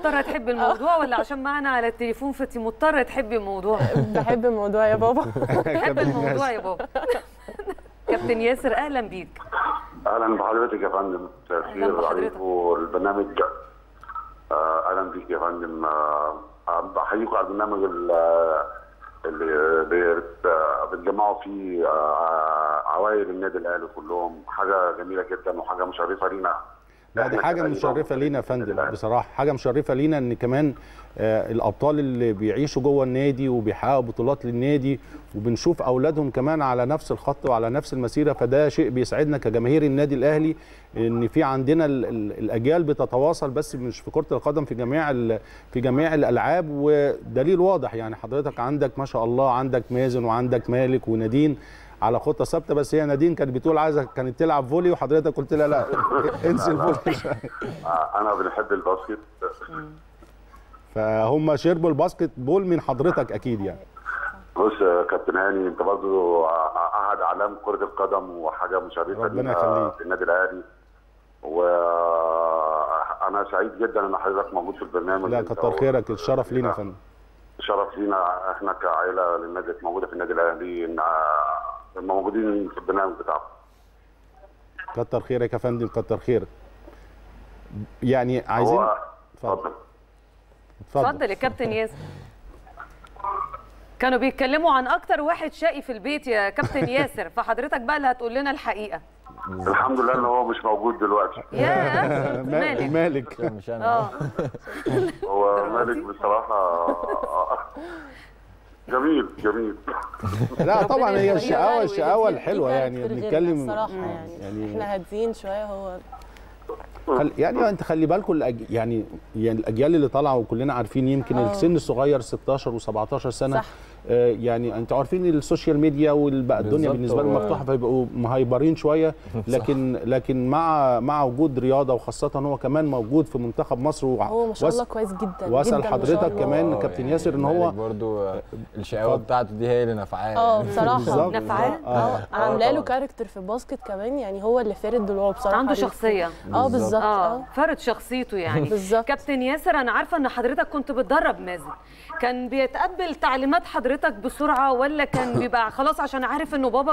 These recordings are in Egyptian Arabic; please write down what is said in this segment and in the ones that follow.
مضطره تحبي الموضوع ولا عشان معنا على التليفون فانت مضطره تحبي الموضوع بحب الموضوع يا بابا بحب الموضوع يا بابا كابتن ياسر اهلا بيك اهلا بحضرتك يا فندم مساء أهلاً الخير بحضرتك. عليكم البرنامج آه، اهلا بيك يا فندم آه، آه، بحييكم على البرنامج ال- اللي بيت- آه، بتجمعوا فيه آه، عوائل النادي الاهلي كلهم حاجه جميله جدا وحاجه مشرفه لينا لا دي إحنا حاجه كأهلي مشرفه موجودين لينا يا في النادي فندم الأهلي. بصراحه حاجه مشرفه لينا ان كمان آه، الابطال اللي بيعيشوا جوه النادي وبيحققوا بطولات للنادي وبنشوف اولادهم كمان على نفس الخط وعلى نفس المسيره فده شيء بيسعدنا كجماهير النادي الاهلي ان في عندنا ال- ال- الاجيال بتتواصل بس مش في كره القدم في جميع ال- في جميع الالعاب ودليل واضح يعني حضرتك عندك ما شاء الله عندك مازن وعندك مالك ونادين على خطه ثابته بس هي نادين كانت بتقول عايزه كانت تلعب فولي وحضرتك قلت لها لا انسي الفولي آه، انا بنحب الباسكت فهم شربوا الباسكت بول من حضرتك اكيد يعني بص يا كابتن هاني انت برضو احد اعلام كره القدم وحاجه مشرفه ربنا لينا يخليك. في النادي الاهلي وانا سعيد جدا ان حضرتك موجود في البرنامج لا انت كتر و- خيرك الشرف لينا يا فندم شرف لينا احنا كعائله للنادي موجوده في النادي الاهلي ان آه، موجودين في البرنامج بتاعكم كتر خيرك يا فندم كتر خيرك يعني عايزين هو اتفضل اتفضل يا كابتن ياسر كانوا بيتكلموا عن اكتر واحد شقي في البيت يا كابتن ياسر فحضرتك بقى اللي هتقول لنا الحقيقه الحمد لله ان هو مش موجود دلوقتي يا مالك مالك مالك مش انا اه هو مالك بصراحه جميل جميل لا طبعا هي يخليه الشقاوه غالي الشقاوه دي الحلوه كانت يعني في الغير بنتكلم الصراحه يعني, يعني- احنا هاديين شويه هو خل... يعني انت خلي بالكم الأج... يعني يعني الاجيال اللي طالعه وكلنا عارفين يمكن آه. السن الصغير 16 و17 سنه صح. آه يعني انتوا عارفين السوشيال ميديا وبقى الدنيا بالظبط، بالنسبه لهم هو- مفتوحه فيبقوا مهايبرين شويه لكن لكن مع مع وجود رياضه وخاصه هو كمان موجود في منتخب مصر وع- هو ما شاء وس- الله كويس جدا وصل جدا ما شاء حضرتك الله. كمان آه، كابتن يعني ياسر ان هو مالك برضو آه، الشقاوه اتفضل. بتاعته دي هي اللي نافعاه اه يعني. بصراحه بالظبط نفعاه؟ بالظبط. اه آه. عامله له طبعاً. كاركتر في الباسكت كمان يعني هو اللي فارد ضلوعه بصراحه عنده ليه. شخصيه اه بالظبط اه اه فرد شخصيته يعني بالظبط. كابتن ياسر انا عارفه ان حضرتك كنت بتدرب مازن كان بيتقبل تعليمات حضرتك بسرعه ولا كان بيبقى خلاص عشان عارف انه بابا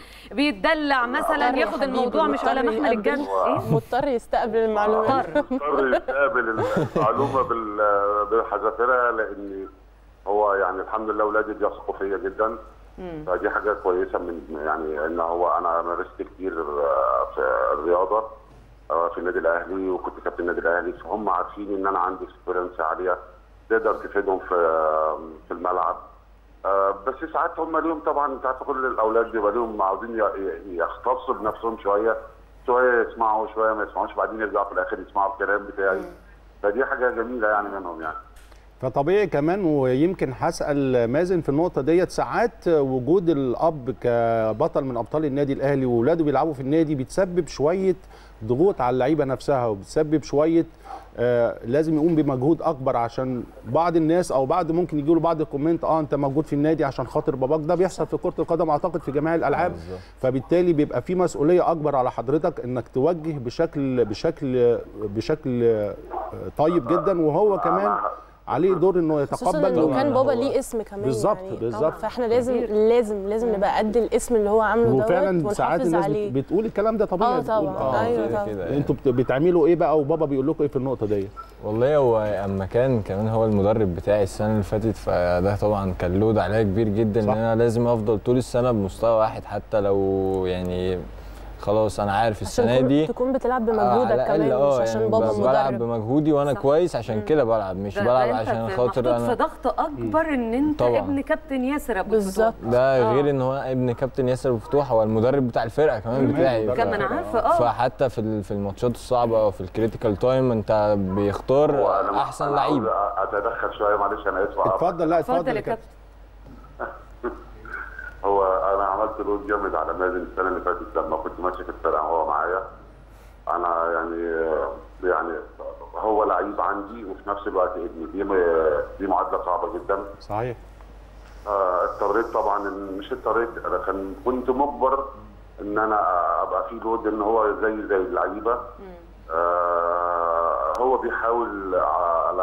فبيتدلع مثلا مضطر ياخد يا حبيبي، الموضوع مش على مضطر محمل يقبل. الجد ايه مضطر يستقبل المعلومات مضطر اضطر يستقبل المعلومه بال- بحذافيرها لان هو يعني الحمد لله اولادي بيثقوا فيا جدا فدي حاجه كويسه من يعني ان هو انا مارست كتير آه، في الرياضه آه، في النادي الاهلي وكنت كابتن النادي الاهلي فهم عارفين ان انا عندي اكسبيرينس عاليه تقدر تفيدهم في في الملعب آه، بس ساعات هم ليهم طبعا انت عارف كل الاولاد بيبقى ليهم عاوزين ي- ي- يختصوا بنفسهم شويه شويه يسمعوا شويه ما يسمعوش بعدين يرجعوا في الاخر يسمعوا الكلام بتاعي فدي حاجه جميله يعني منهم يعني فطبيعي كمان ويمكن هسال مازن في النقطه ديت ساعات وجود الاب كبطل من ابطال النادي الاهلي واولاده بيلعبوا في النادي بتسبب شويه ضغوط على اللعيبه نفسها وبتسبب شويه آه لازم يقوم بمجهود اكبر عشان بعض الناس او بعض ممكن يجي له بعض الكومنت اه انت موجود في النادي عشان خاطر باباك ده بيحصل في كره القدم اعتقد في جميع الالعاب بالظبط. فبالتالي بيبقى في مسؤوليه اكبر على حضرتك انك توجه بشكل بشكل بشكل آه، طيب جدا وهو كمان عليه دور انه خصوصا يتقبل انه وي- كان بابا هو- ليه اسم كمان بالظبط، يعني بالظبط. آه، فاحنا لازم لازم لازم نبقى قد الاسم اللي هو عامله دوت وفعلا ساعات ونحافظ الناس عليه بت- بتقول الكلام ده طبيعي اه بتقول طبعا ايوه كده طبعا كده يعني. انتوا بت- بتعملوا ايه بقى وبابا بيقول لكم ايه في النقطه دي والله هو اما كان كمان هو المدرب بتاعي السنه اللي فاتت فده طبعا كان لود عليا كبير جدا صح. ان انا لازم افضل طول السنه بمستوى واحد حتى لو يعني خلاص انا عارف عشان السنه تكون- دي تكون بتلعب آه، على بمجهودك الأقل كمان آه، مش عشان يعني بابا ب- بلعب مدرب بمجهودي وانا صح. كويس عشان كده بلعب مش ده- بلعب ده انت عشان في- خاطر محطوط في انا ضغط اكبر ان انت طبعاً. ابن كابتن ياسر ابو بالظبط الفتوح. ده آه. غير ان هو ابن كابتن ياسر مفتوح هو المدرب بتاع الفرقه كمان بتاعي كمان ف- عارفه اه فحتى في ال- في الماتشات الصعبه او في الكريتيكال تايم انت بيختار هو أنا- احسن أنا عاوز لعيب اتدخل شويه معلش انا اسف اتفضل لا اتفضل اتفضل يا يا كابتن كابتن هو انا عملت لود جامد على مازن السنه اللي فاتت لما كنت ماسك الفرقه وهو معايا انا يعني يعني هو لعيب عندي وفي نفس الوقت ابني دي دي معادله صعبه جدا صحيح آه، اضطريت طبعا إن- مش اضطريت انا كان كنت مجبر ان انا ابقى في لود ان هو زي زي اللعيبه آه هو بيحاول على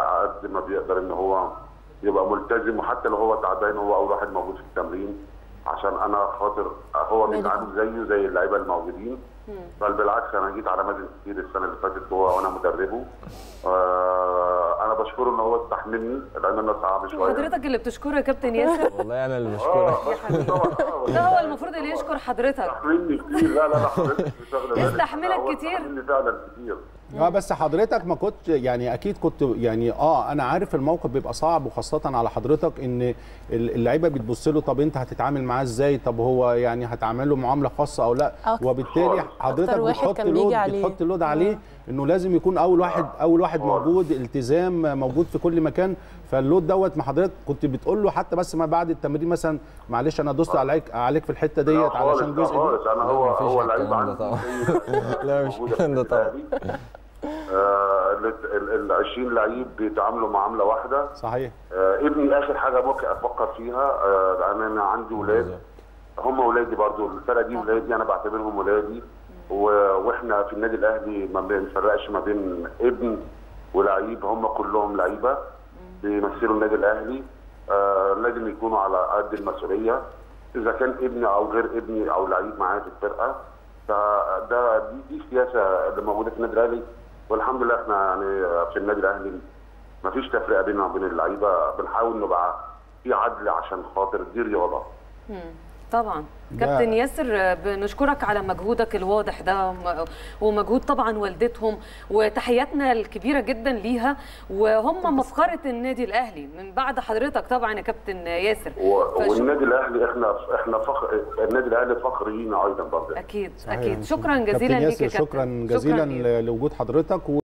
قد ما بيقدر ان هو يبقى ملتزم وحتى لو هو تعبان هو اول واحد موجود في التمرين عشان انا خاطر هو بيتعامل زيه زي اللعيبه الموجودين بل بالعكس انا جيت على مازن كتير السنه اللي فاتت هو وانا مدربه آه انا بشكره ان هو استحملني لان انا صعب شويه حضرتك اللي بتشكره يا كابتن ياسر والله انا اللي اه بشكرك بشكره طبعا آه، ده هو المفروض اللي يشكر حضرتك استحملني كتير لا لا لا حضرتك مش واخدة بالك. استحملك هو كتير؟ استحملني فعلا كتير اه بس حضرتك ما كنت يعني اكيد كنت يعني اه انا عارف الموقف بيبقى صعب وخاصه على حضرتك ان ال- اللعيبه بتبص له طب انت هتتعامل معاه ازاي طب هو يعني هتعمل له معامله خاصه او لا أكتر- وبالتالي خالص. حضرتك أكتر واحد بتحط كان بيجي لود عليه. بتحط لود عليه انه لازم يكون اول واحد اول واحد خالص. موجود التزام موجود في كل مكان فاللود دوت ما حضرتك كنت بتقول له حتى بس ما بعد التمرين مثلا معلش انا دوست عليك عليك في الحته لا ديت خالص علشان لا جزء دي خالص انا هو مفيش هو الكلام لعيب ده عندي طبعا. زي لا، مش موجودة الكلام ده في طبعا. الأهلي. آه، ال- ال 20 لعيب بيتعاملوا معامله واحده صحيح آه، ابني اخر حاجه ممكن افكر فيها آه، لان انا عندي ولاد هم ولادي برضو الفرقه دي ولادي انا بعتبرهم ولادي و- واحنا في النادي الاهلي ما بنفرقش ما بين ابن ولعيب هم كلهم لعيبه بيمثلوا النادي الاهلي آه لازم يكونوا على قد المسؤوليه اذا كان ابني او غير ابني او لعيب معايا في الفرقه فده دي, دي السياسه اللي موجوده في النادي الاهلي والحمد لله احنا يعني في النادي الاهلي ما فيش تفرقه بيننا وبين اللعيبه بنحاول نبقى في عدل عشان خاطر دي رياضه طبعا ده- كابتن ياسر آه، بنشكرك على مجهودك الواضح ده وم- ومجهود طبعا والدتهم وتحياتنا الكبيره جدا ليها وهم مفخره النادي الاهلي من بعد حضرتك طبعا يا كابتن ياسر و- فشك- والنادي الاهلي احنا احنا فخر النادي الاهلي فخر لينا ايضا برضه اكيد صحيح. اكيد شكرا كابتن جزيلا ليك ياسر يا كابتن شكرا جزيلا ليك. لوجود حضرتك